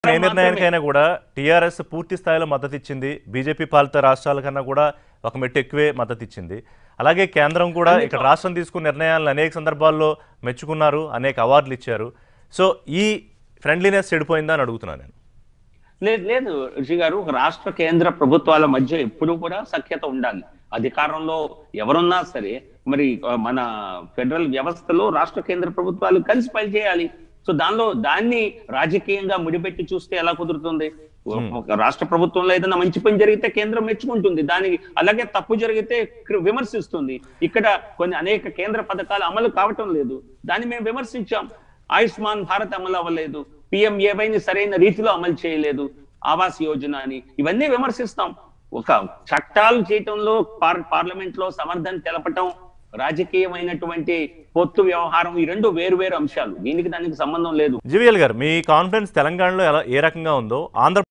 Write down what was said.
ఏ నిర్ణయానికైనా కూడా టీఆర్ఎస్ పూర్తి స్థాయిలో మద్దతు ఇచ్చింది బీజేపీ పాలిత రాష్ట్రాల కన్నా కూడా ఒక మెట్టు ఎక్కువే మద్దతు ఇచ్చింది అలాగే కేంద్రం కూడా ఇక్కడ రాష్ట్రం తీసుకున్న నిర్ణయాలను అనేక సందర్భాల్లో మెచ్చుకున్నారు అనేక అవార్డులు ఇచ్చారు సో ఈ ఫ్రెండ్లీనెస్ చెడిపోయిందా అని అడుగుతున్నాను నేను లేదు లేదు ఋషి గారు ఒక రాష్ట్ర కేంద్ర ప్రభుత్వాల మధ్య ఎప్పుడూ కూడా సఖ్యత ఉండాలి అధికారంలో ఎవరున్నా సరే మరి ఆ, మన ఫెడరల్ వ్యవస్థలో రాష్ట్ర కేంద్ర ప్రభుత్వాలు కలిసి పనిచేయాలి సో దానిలో దాన్ని రాజకీయంగా ముడిపెట్టి చూస్తే ఎలా కుదురుతుంది ఒక రాష్ట్ర ప్రభుత్వంలో ఏదైనా మంచి పని జరిగితే కేంద్రం మెచ్చుకుంటుంది దానికి అలాగే తప్పు జరిగితే క్రి- విమర్శిస్తుంది ఇక్కడ కొన్ని అనేక కేంద్ర పథకాలు అమలు కావటం లేదు దాన్ని మేము విమర్శించాం ఆయుష్మాన్ భారత్ అమలు అవ్వలేదు పిఎంఏవైని సరైన రీతిలో అమలు చేయలేదు ఆవాస్ యోజన అని ఇవన్నీ విమర్శిస్తాం ఒక చట్టాలు చేయటంలో పార్ పార్లమెంట్ లో సమర్థన తెలపటం రాజకీయమైనటువంటి పొత్తు వ్యవహారం ఈ రెండు వేరు వేరు అంశాలు దీనికి దానికి సంబంధం లేదు జీవీఎల్ గారు మీ కాన్ఫిడెన్స్ తెలంగాణలో ఎలా ఏ రకంగా ఉందో ఆంధ్ర